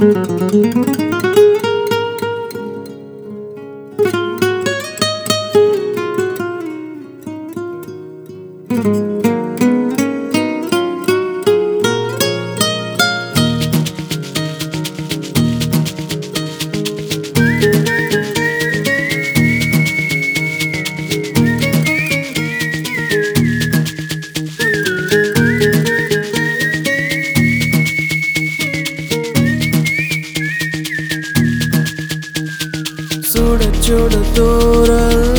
சுட சுட தூரல்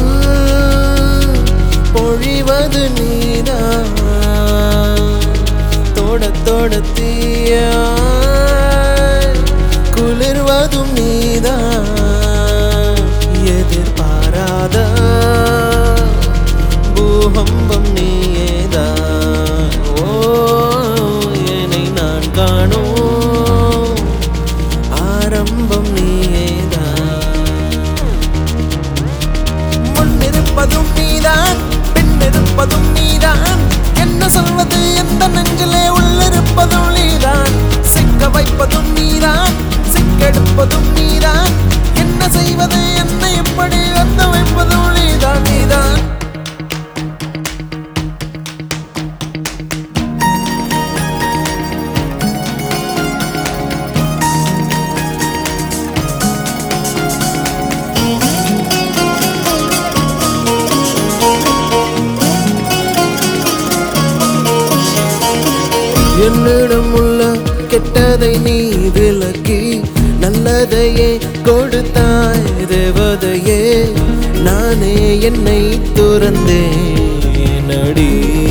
பொழிவது நீதான் தொட தொட தீயா குளிர்வதும் நீதான் எதிர்பாராத பூகம்பம் நீயேதான் ஓ என்னை நான் காணும் ஆரம்பம் நீயேதான் முன்னிருப்பதும் நீதான் பின்னிருப்பதும் நீதான் என்ன சொல்வது எந்த நெஞ்சிலே உள்ளிருப்பதும் நீதான் சிக்க வைப்பதும் நீதான் சிக்கெடுப்பதும் நீதான் என்ன செய்வது என்ன எப்படி வந்து வைப்பதும் நீதான் நீதான் என்னிடம் உள்ள கெட்டதை நீ விலக்கி நல்லதையே கொடுத்தாய் தேவதையே நானே என்னை துறந்தேன் அடி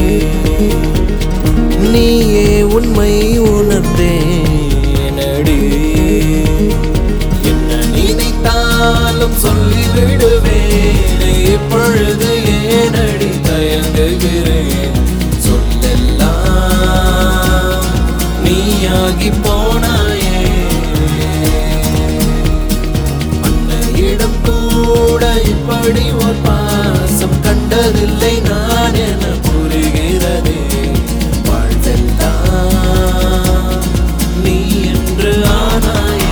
நீயே உண்மை உணர்ந்தேன் அடி என்ன நினைத்தாலும் சொல்லிவிடுவேன் இப்பொழுது ஏனடி தயங்குகிறேன் சொல்லெல்லாம் நீயாகி போனாயே அன்னையிடம் கூட இப்படி ஒரு பாசம் கண்டதில்லை நான் என புரிகிறதே வாழ்வெல்லாம் நீ என்று ஆனாயே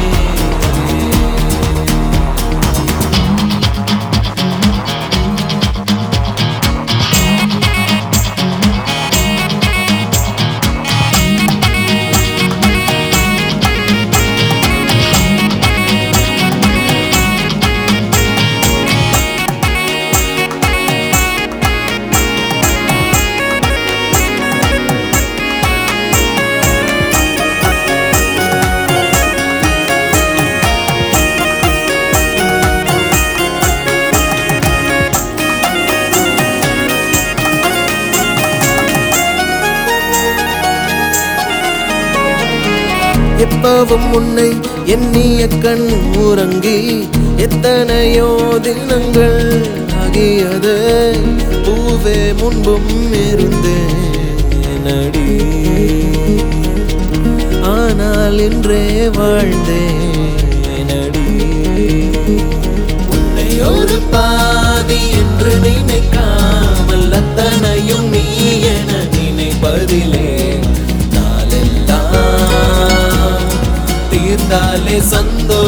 எப்பவும் உன்னை எண்ணிய கண் உறங்கி எத்தனையோ தினங்கள் ஆகியது பூவே முன்பும் இருந்தேன் அடி ஆனால் இன்றே வாழ்ந்தேன் அடி உன்னை ஒரு பாதி என்று நினைக்காமல் அத்தனையும் நீ என நினைப்பதிலே நாளெல்லாம் தீர்ந்தாலே சந்தோஷம்